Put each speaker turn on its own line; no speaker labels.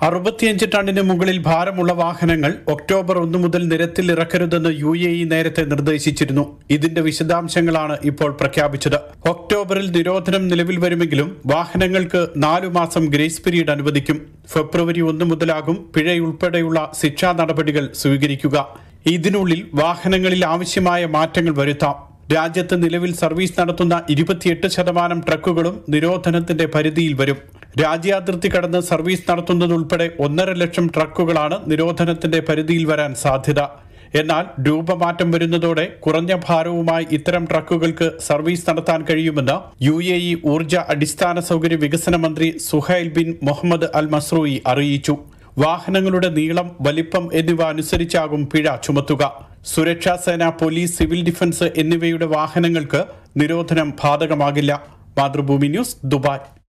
അറുപത്തിയഞ്ച് ടണ്ണിന് മുകളിൽ ഭാരമുള്ള വാഹനങ്ങൾ ഒക്ടോബർ ഒന്ന് മുതൽ നിരത്തിൽ ഇറക്കരുതെന്ന് യു എ ഇ നേരത്തെ നിർദ്ദേശിച്ചിരുന്നു ഇതിന്റെ വിശദാംശങ്ങളാണ് ഇപ്പോൾ പ്രഖ്യാപിച്ചത് ഒക്ടോബറിൽ നിരോധനം നിലവിൽ വരുമെങ്കിലും വാഹനങ്ങൾക്ക് നാലു മാസം ഗ്രേസ് പീരീഡ് അനുവദിക്കും ഫെബ്രുവരി ഒന്ന് മുതലാകും പിഴയുൾപ്പെടെയുള്ള ശിക്ഷാ നടപടികൾ സ്വീകരിക്കുക ഇതിനുള്ളിൽ വാഹനങ്ങളിൽ ആവശ്യമായ മാറ്റങ്ങൾ വരുത്താം രാജ്യത്ത് നിലവിൽ സർവീസ് നടത്തുന്ന ഇരുപത്തിയെട്ട് ശതമാനം ട്രക്കുകളും നിരോധനത്തിന്റെ പരിധിയിൽ വരും രാജ്യാതിർത്തി കടന്ന് സർവീസ് നടത്തുന്നതുൾപ്പെടെ ഒന്നര ലക്ഷം ട്രക്കുകളാണ് നിരോധനത്തിന്റെ പരിധിയിൽ വരാൻ സാധ്യത എന്നാൽ രൂപമാറ്റം വരുന്നതോടെ കുറഞ്ഞ ഭാരവുമായി ഇത്തരം ട്രക്കുകൾക്ക് സർവീസ് നടത്താൻ കഴിയുമെന്ന് യു എ ഇ ഊർജ അടിസ്ഥാന സൗകര്യ വികസന മന്ത്രി Suhail bin Mohammed Al Mazrouei അറിയിച്ചു വാഹനങ്ങളുടെ നീളം വലിപ്പം എന്നിവ അനുസരിച്ചാകും പിഴ ചുമത്തുക സുരക്ഷാ സേന പോലീസ് സിവിൽ ഡിഫൻസ് എന്നിവയുടെ വാഹനങ്ങൾക്ക് നിരോധനം ബാധകമാകില്ല മാതൃഭൂമി ന്യൂസ് ദുബായ്